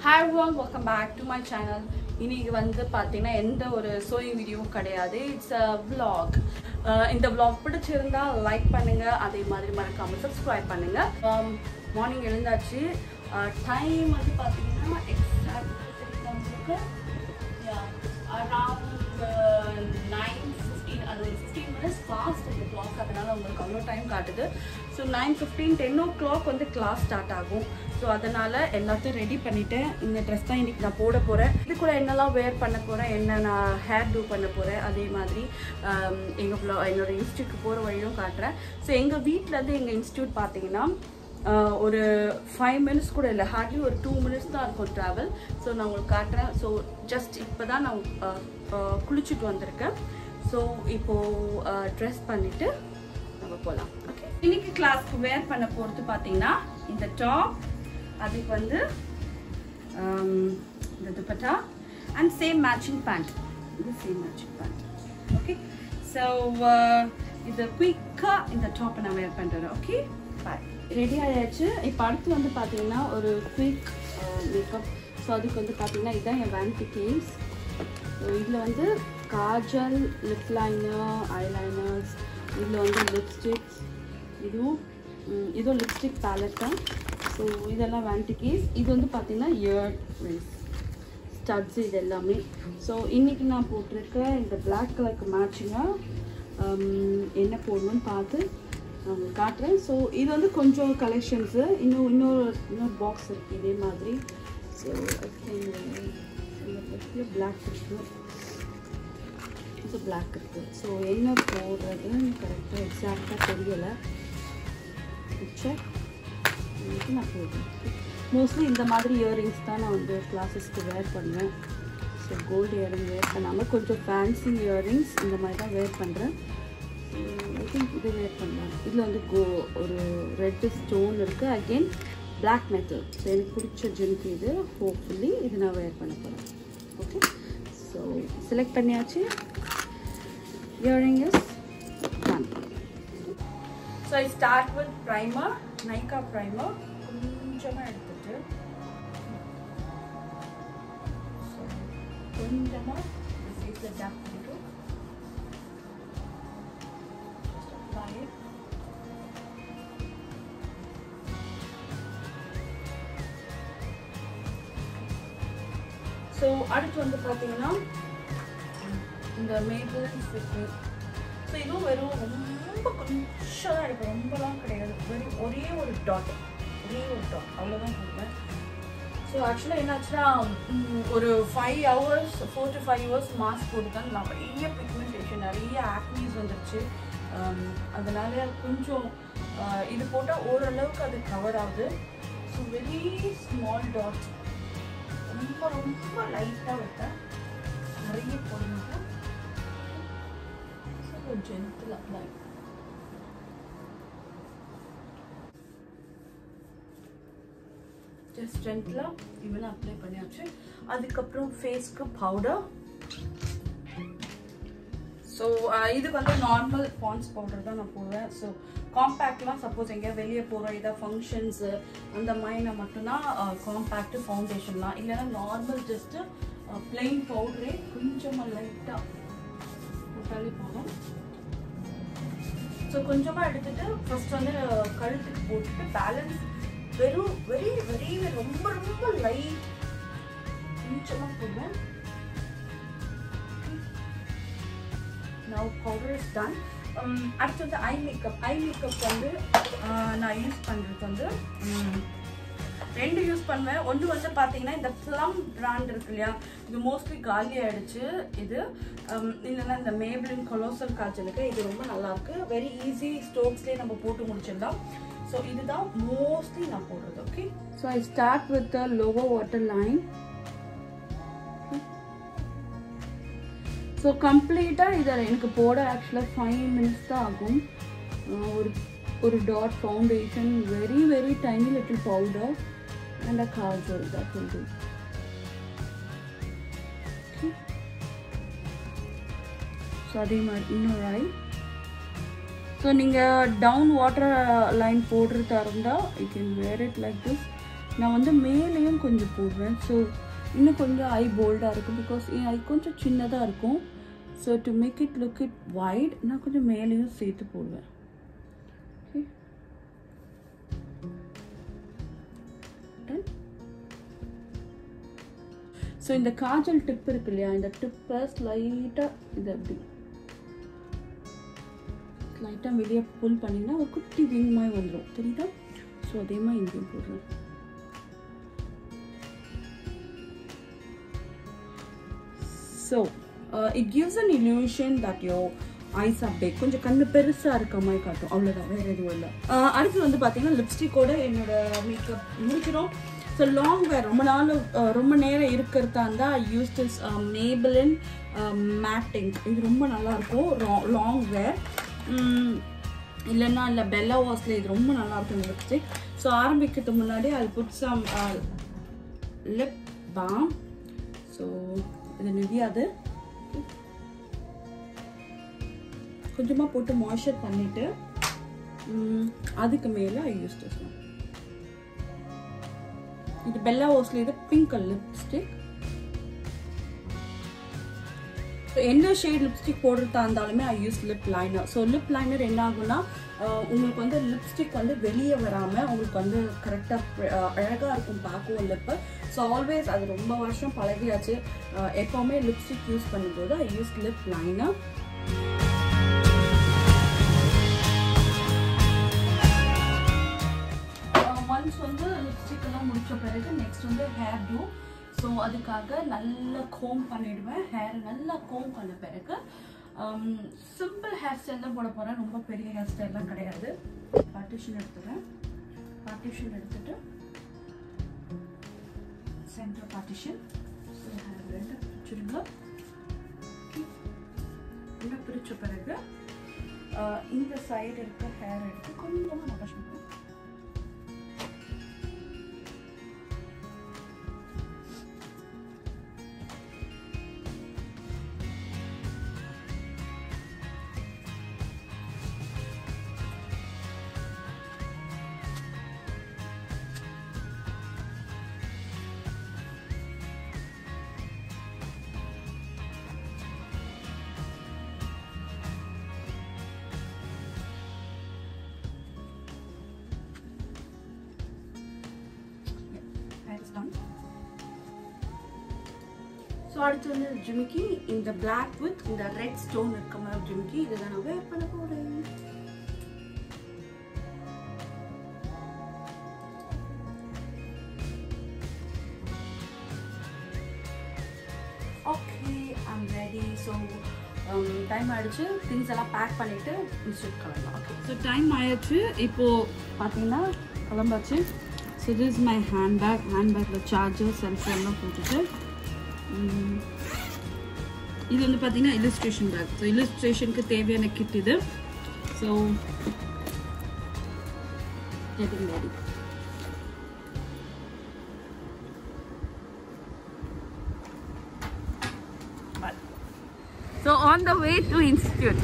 Hi one welcome back to my channel இன்னைக்கு வந்து பார்த்தீங்கன்னா எந்த ஒரு சோயிங் வீடியோவும் கிடையாது இட்ஸ் அ vlog அஹ் இந்த vlog பிடிச்சிருந்தா லைக் பண்ணுங்க அதே மாதிரி மறக்காம சப்ஸ்கிரைப் பண்ணுங்க மார்னிங் எழுந்தாச்சு டைம் வந்து பார்த்தீங்கன்னா எக்ஸாக்ட் நம்மளுக்கு அரவுண்ட் நைன் ஃபிஃப்டீன் அது ஒரு ஃபிஃப்டீன் மினிட்ஸ் ஃபாஸ்ட் இந்த கிளாக் அதனால உங்களுக்கு அவ்வளோ டைம் காட்டுது so nine fifteen ten o'clock வந்து கிளாஸ் ஸ்டார்ட் ஆகும் ஸோ அதனால எல்லாத்தையும் ரெடி பண்ணிட்டேன் இந்த ட்ரெஸ் தான் இன்னைக்கு நான் போட போகிறேன் இது கூட என்னெல்லாம் வேர் பண்ண போகிறேன் என்ன நான் ஹேர் டூ பண்ண போகிறேன் அதே மாதிரி எங்கள் என்னோட இன்ஸ்டியூட்க்கு போகிற வழியும் காட்டுறேன் ஸோ எங்கள் வீட்டிலேருந்து எங்கள் இன்ஸ்டியூட் பார்த்தீங்கன்னா ஆஹ் ஒரு ஃபைவ் மினிட்ஸ் கூட இல்லை ஹார்ட்லி ஒரு டூ மினிட்ஸ் தான் இருக்கும் ட்ராவல் ஸோ நான் உங்களுக்கு காட்டுறேன் ஸோ ஜஸ்ட் இப்போ தான் நான் ஆஹ் ஆஹ் குளிச்சுட்டு வந்திருக்கேன் ஸோ இப்போது ட்ரெஸ் பண்ணிவிட்டு நம்ம போகலாம் ஓகே இன்னைக்கு கிளாஸ்க்கு வேர் பண்ண போகிறது பார்த்தீங்கன்னா இந்த டாப் அதுக்கு வந்து ஆம், இந்த dupatta and same matching pant இது same matching pant okay so இது குயிக்காக இந்த டாப்பை நான் வேர் பண்ணுறேன் ஓகே பாய் ரெடி ஆயாச்சு இப்போ அடுத்து வந்து பார்த்தீங்கன்னா ஒரு குயிக் மேக்கப் ஸோ அதுக்கு வந்து பார்த்தீங்கன்னா இதுதான் என் வேன்டி கேஸ் ஸோ இதில் வந்து காஜல் லிப் லைனர் ஐலைனர்ஸ் இதில் வந்து லிப்ஸ்டிக்ஸ் இதுவும் ம், இதுவும் லிப்ஸ்டிக் பேலட் தான் ஸோ இதெல்லாம் வேன்டி கேஸ் இது வந்து பார்த்தீங்கன்னா இயர் ரிங்ஸ் ஸ்டட்ஸ் இது எல்லாமே ஸோ இன்றைக்கி நான் போட்டிருக்க இந்த பிளாக் கலருக்கு மேட்சிங்காக என்ன போடணும்னு பார்த்து நான் உங்களுக்கு காட்டுறேன் ஸோ இது வந்து கொஞ்சம் கலெக்ஷன்ஸு இன்னும் இன்னொரு இன்னொரு பாக்ஸ் இருக்குது இதே மாதிரி ஸோ இந்த பிளாக் இருக்குது இது பிளாக் இருக்குது ஸோ என்ன போடுறதுன்னு கரெக்டாக எக்ஸாக்டாக தெரியலை செக் நான் போடுறேன் மோஸ்ட்லி இந்த மாதிரி இயரிங்ஸ் தான் நான் வந்து கிளாஸஸ்க்கு வேர் பண்ணுவேன் ஸோ கோல்டு இயரிங் வேர் பண்ணாமல் கொஞ்சம் ஃபேன்சி இயரிங்ஸ் இந்த மாதிரி தான் வேர் பண்ணுறேன் ஐ திங்க் இது வேர் பண்ணலாம் இதில் வந்து கோ ஒரு ரெட்டு ஸ்டோன் இருக்குது அகெயின் பிளாக் மெட்டல் ஸோ எனக்கு பிடிச்ச ஜிம்க்கு இது ஹோப்ஃபுல்லி இது நான் வேர் பண்ண போகிறேன் ஓகே ஸோ செலக்ட் பண்ணியாச்சு earring is done so I start with primer Nykaa primer கொஞ்சமாக எடுத்துட்டு So, கொஞ்சமாக ஃபேஸில் டேப் பண்ணிட்டு just apply it. ஸோ அடுத்து வந்து பார்த்தீங்கன்னா இந்த மேபிள் ஃபிட்மி ஸோ இதுவும் வெறும் ரொம்ப கொஞ்சம் தான் எடுக்கும் ரொம்பலாம் கிடையாது வெறும் ஒரே ஒரு டாட் ஒரே ஒரு டாட் அவ்வளோதான் கொடுப்பேன் ஸோ ஆக்சுவலாக என்னாச்சுன்னா ம், ஒரு five hours four to five hours mask போட்டு தான் நிறைய பிக்மெண்டேஷன் நிறைய ஆக்னிஸ் வந்துருச்சு Um, அதனால கொஞ்சம் uh, இது போட்டால் ஓரளவுக்கு அது கவர் ஆகுது ஸோ வெரி ஸ்மால் டாட் ரொம்ப ரொம்ப லைட்டாக வைப்பேன் நிறைய போடுங்க ஸோ ஜென்டில் அப்ளை ஜஸ்ட் ஜென்டிலாக இவனை அப்ளை பண்ணியாச்சு அதுக்கப்புறம் ஃபேஸ்க்கு பவுடர் ஸோ இது வந்து நார்மல் பான்ஸ் பவுடர் தான் நான் போடுவேன் ஸோ காம்பேக்ட்லாம் சப்போஸ் எங்கேயா வெளியே போகிறோம் ஏதாவது ஃபங்க்ஷன்ஸு அந்த மாதிரி மட்டும்தான் காம்பேக்ட் ஃபவுண்டேஷன்லாம் இல்லைன்னா நார்மல் ஜஸ்ட்டு பிளெயின் பவுடரே கொஞ்சமாக லைட்டாக போட்டாலே போதும் ஸோ கொஞ்சமாக எடுத்துட்டு ஃபர்ஸ்ட் வந்து கழுத்துக்கு போட்டுட்டு பேலன்ஸ் வெறும் வெரி வெரி ரொம்ப ரொம்ப லைட் கொஞ்சமாக போடுவேன் now powder is done um, அடுத்து வந்து ஐ மேக்கப் ஐ மேக்கப் வந்து uh, நான் யூஸ் பண்ணுறது வந்து um, ரெண்டு யூஸ் பண்ணுவேன் ஒன்று வந்து பார்த்தீங்கன்னா இந்த ப்ளம் பிராண்ட் இருக்கு இல்லையா இது மோஸ்ட்லி காலி ஆயிடுச்சு இது um, இல்லைன்னா இந்த மேப்ளின் கொலோசல் காய்ச்சலுக்கு இது ரொம்ப நல்லா இருக்கு வெரி ஈஸி ஸ்டோக்ஸ்லேயே நம்ம போட்டு முடிச்சிடலாம் ஸோ இதுதான் மோஸ்ட்லி நான் போடுறது okay so I start with the lower water line so கம்ப்ளீட்டாக இதில் எனக்கு போட ஆக்சுவலாக ஃபைவ் மினிட்ஸ் தான் ஆகும் அஹ் ஒரு ஒரு dot foundation very very tiny little powder and a kajal that will do so அதே மாதிரி இன்னொரு ஐ ஸோ நீங்கள் டவுன் வாட்டர் லைன் போடுறதா இருந்தால் you can wear it like this நான் வந்து மேலேயும் கொஞ்சம் போடுவேன் ஸோ இன்னும் கொஞ்சம் ஐ போல்டாக இருக்கும் பிகாஸ் என் ஐ கொஞ்சம் சின்னதாக இருக்கும் so to make it look it wide நான் கொஞ்சம் மேலேயும் சேர்த்து போடுவேன் Okay. Done. ஸோ இந்த காஜல் டிப் இருக்கு இல்லையா இந்த டிப்பை ஸ்லைட்டாக இது அப்படி லைட்டாக வெளியே புல் பண்ணிங்கன்னா ஒரு குட்டி விங் மாதிரி வந்துடும் தெரியுதா ஸோ அதே மாதிரி இங்கேயும் போடுறேன் so it gives an illusion that your eyes அப்படியே கொஞ்சம் கண்ணு பெருசாக இருக்க மாதிரி காட்டும் அவ்வளோதான் வேறு எதுவும் இல்லை அடுத்து வந்து பார்த்தீங்கன்னா லிப்ஸ்டிக்கோட என்னோட மேக்கப் முடிச்சிடும் ஸோ லாங் வேர் ரொம்ப நாள் uh, ரொம்ப நேரம் இருக்கிறதா இருந்தால் I use this Maybelline matting இது ரொம்ப நல்லாயிருக்கும் லாங் வேர் இல்லைன்னா இல்லை பெல்லா வாஸில் இது ரொம்ப நல்லா இருக்கும் இந்த லிப்ஸ்டிக் ஸோ ஆரம்பிக்கிறதுக்கு முன்னாடி அது put some lip balm so இது நிவியாது கொஞ்சமாக போட்டு மாய்ஸ்சர் பண்ணிவிட்டு அதுக்கு மேலே ஐ யூஸ் திஸ் ஒன் இது பெல்லா ஓஸ்ல இது பிங்க் கலர் லிப்ஸ்டிக் ஸோ என்ன ஷேட் லிப்ஸ்டிக் போடுறதா இருந்தாலுமே I use lip liner so lip liner என்ன ஆகும்னா அஹ், உங்களுக்கு வந்து லிப்ஸ்டிக் வந்து வெளியே வராமல் உங்களுக்கு வந்து கரெக்டாக அழகாக இருக்கும் பார்க்கவும் லிப்பு ஸோ ஆல்வேஸ் அது ரொம்ப வருஷம் பழகியாச்சு அஹ், எப்போவுமே லிப்ஸ்டிக் யூஸ் பண்ணும்போது I use lip liner once வந்து லிப்ஸ்டிக் எல்லாம் முடிச்ச பிறகு நெக்ஸ்ட் வந்து ஹேர் டூ ஸோ அதுக்காக நல்லா கோம் பண்ணிடுவேன் ஹேர் நல்லா கோம் பண்ண பிறகு சிம்பிள் ஹேர் ஸ்டைல் தான் போட போகிறேன் ரொம்ப பெரிய ஹேர் ஸ்டைல்லாம் கிடையாது பார்ட்டிஷன் எடுத்துக்கிறேன் பார்ட்டிஷன் எடுத்துட்டு சென்டர் பார்ட்டிஷன் ஸோ ஹேர் ரெண்டு பிரிச்சுடுங்க ரெண்டு பிரிச்ச பிறகு அஹ், இந்த சைடு இருக்க ஹேர் எடுத்து கொஞ்சமாக நான் வாஷ் பண்ணுவேன் hair is done. ஸோ அடுத்து வந்து ஜிமிக்கி இந்த பிளாக் வித் இந்த ரெட் ஸ்டோன் இருக்க மாதிரி ஜிமிக்கி இதை தான் நான் வேர் பண்ண போகிறேன் okay I'm ready so time ஆயிடுச்சு திங்ஸ் எல்லாம் பேக் பண்ணிட்டு இன்ஸ்டியூட் கிளம்பலாம் ஓகே ஸோ டைம் ஆயிடுச்சு இப்போ பார்த்தீங்கன்னா கிளம்பாச்சு ஸோ திஸ் மை ஹேண்ட்பேக் ஹேண்ட்பேக்கில் சார்ஜர் செல்ஃபோன் எல்லாம் போட்டுட்டு உம், இது வந்து பார்த்தீங்கன்னா இல்லுஸ்ட்ரேஷன் பேக் ஸோ இல்லுஸ்ட்ரேஷனுக்கு தேவையான கிட் இது so getting ready So on the way to institute.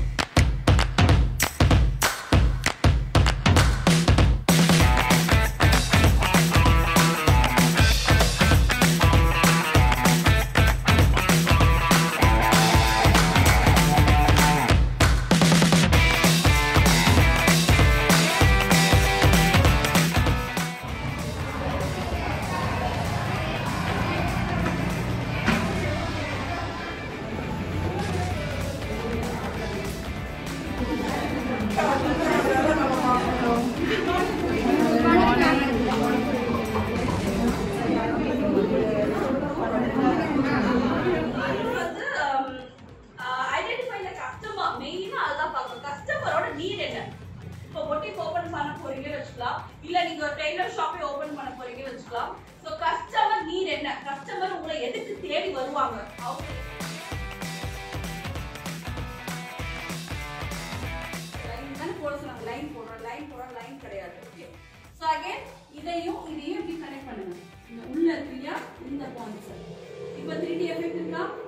வந்து ஐடென்டிஃபை த கஸ்டமர் மெயினா அதான் பார்க்கணும் கஸ்டமரோட நீட் என்ன இப்போ பொட்டிக் ஓபன் பண்ண போறீங்கன்னு வச்சுக்கலாம் இல்ல நீங்க ஒரு டெய்லர் ஷாப்பே ஓபன் பண்ண போறீங்கன்னு வச்சுக்கலாம் சோ கஸ்டமர் நீட் என்ன கஸ்டமர் உங்களை எதுக்கு தேடி வருவாங்க அவங்க லைன் தானே போட சொன்னாங்க லைன் போடுறோம் லைன் போடுறோம் லைன் கிடையாது ஓகே ஸோ அகைன் இதையும் இதையும் இப்படி கனெக்ட் பண்ணுங்க இந்த உள்ள இருக்கு இல்லையா இந்த பாயிண்ட்ஸ் இப்போ த்ரீ டி எஃபெக்ட் இருக்கா